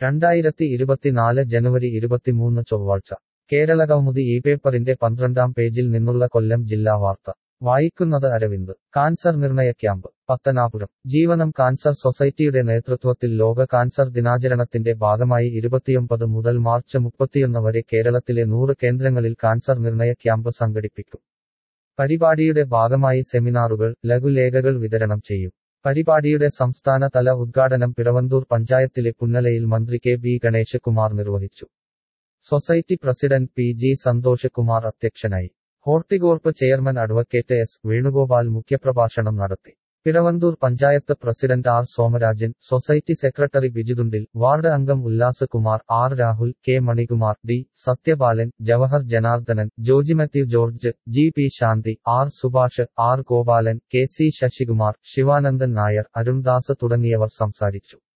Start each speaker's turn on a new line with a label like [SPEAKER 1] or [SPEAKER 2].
[SPEAKER 1] രണ്ടായിരത്തി ഇരുപത്തിനാല് ജനുവരി ഇരുപത്തിമൂന്ന് ചൊവ്വാഴ്ച കേരളകൗമുദി ഈ പേപ്പറിന്റെ പന്ത്രണ്ടാം പേജിൽ നിന്നുള്ള കൊല്ലം ജില്ലാ വാർത്ത വായിക്കുന്നത് അരവിന്ദ് കാൻസർ നിർണയ ക്യാമ്പ് പത്തനാപുരം ജീവനം കാൻസർ സൊസൈറ്റിയുടെ നേതൃത്വത്തിൽ ലോക കാൻസർ ദിനാചരണത്തിന്റെ ഭാഗമായി ഇരുപത്തിയൊമ്പത് മുതൽ മാർച്ച് മുപ്പത്തിയൊന്ന് വരെ കേരളത്തിലെ നൂറ് കേന്ദ്രങ്ങളിൽ കാൻസർ നിർണയ ക്യാമ്പ് സംഘടിപ്പിക്കും പരിപാടിയുടെ ഭാഗമായി സെമിനാറുകൾ ലഘുലേഖകൾ വിതരണം ചെയ്യും പരിപാടിയുടെ സംസ്ഥാന തല ഉദ്ഘാടനം പിറവന്തൂർ പഞ്ചായത്തിലെ പുന്നലയിൽ മന്ത്രി കെ ബി ഗണേശകുമാർ നിർവഹിച്ചു society president P G Santhosh Kumar അധ്യക്ഷനായി Horticorp chairman advocate S Venugopal മുഖ്യപ്രഭാഷണം നടത്തി Piravanthur panchayat president R Somarajan society secretary Biju Thundil ward അംഗം Ullas Kumar R Rahul K Manikumar D Sathyapalan Jawahar Janardhanan Joji Mathew George G P Shanthi R Subhash R Gopalan K C Sasikumar Sivanandan Nair Arundas തുടങ്ങിയവർ സംസാരിച്ചു